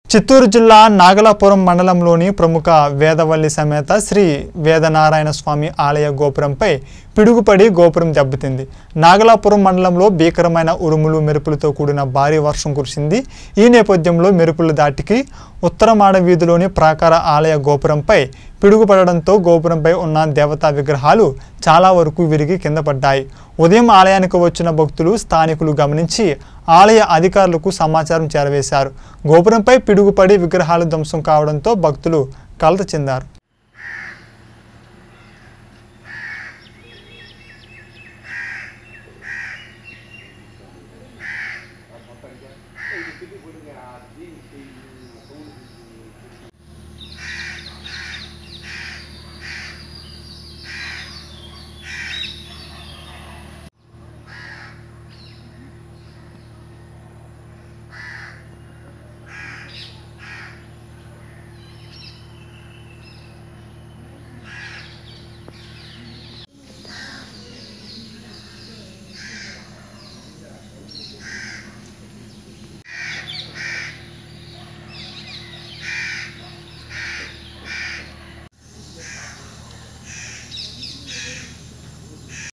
చిత్తూరు జిల్లా నాగలాపురం మండలంలోని ప్రముఖ వేదవల్లి సమేత శ్రీ వేదనారాయణ స్వామి ఆలయ గోపురంపై పిడుగుపడి గోపురం దెబ్బతింది నాగలాపురం మండలంలో భీకరమైన ఉరుములు మెరుపులతో కూడిన భారీ వర్షం కురిసింది ఈ నేపథ్యంలో మెరుపుల దాటికి ఉత్తరమాడ వీధిలోని ప్రాకార ఆలయ గోపురంపై పిడుగుపడడంతో గోపురంపై ఉన్న దేవతా విగ్రహాలు చాలా వరకు విరిగి కింద పడ్డాయి ఉదయం ఆలయానికి వచ్చిన భక్తులు స్థానికులు గమనించి ఆలయ అధికారులకు సమాచారం చేరవేశారు గోపురంపై పిడుగుపడి విగ్రహాలు ధ్వంసం కావడంతో భక్తులు కలత చెందారు